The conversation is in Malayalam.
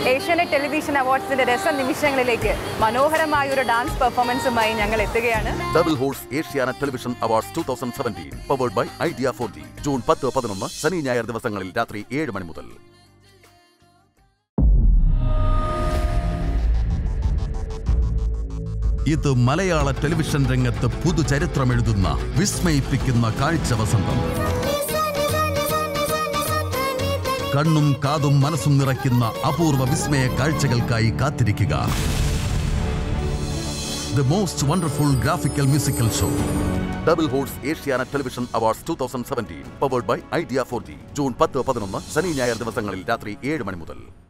ഏഷ്യാനെറ്റ് ടെലിവിഷൻ അവാർഡ്സിന്റെ രസനിമിഷങ്ങളിലേക്ക് മനോഹരമായ ഒരു ഡാൻസ് പെർഫോമൻസുമായി ഞങ്ങൾ എത്തുകയാണ് Double Horse Asiana television awards two thousand seventeen powered by Idea four G June പത്ത് പതിനൊന്ന് ശനി ഞായർ ദിവസങ്ങളിൽ രാത്രി ഏഴ് മണി മുതൽ ഇത് മലയാള ടെലിവിഷൻ രംഗത്ത് പുതുചരിത്രമെഴുതുന്ന വിസ്മയിപ്പിക്കുന്ന കാഴ്ച വസന്തം കണ്ണും കാതും മനസ്സും നിറയ്ക്കുന്ന അപൂർവ വിസ്മയ കാഴ്ചകൾക്കായി കാത്തിരിക്കുക the most wonderful graphical musical show Double Horse Asiana television awards two thousand seventeen powered by Idea four G June പത്ത് പതിനൊന്ന് ശനി ഞായർ ദിവസങ്ങളിൽ രാത്രി ഏഴ് മണി മുതൽ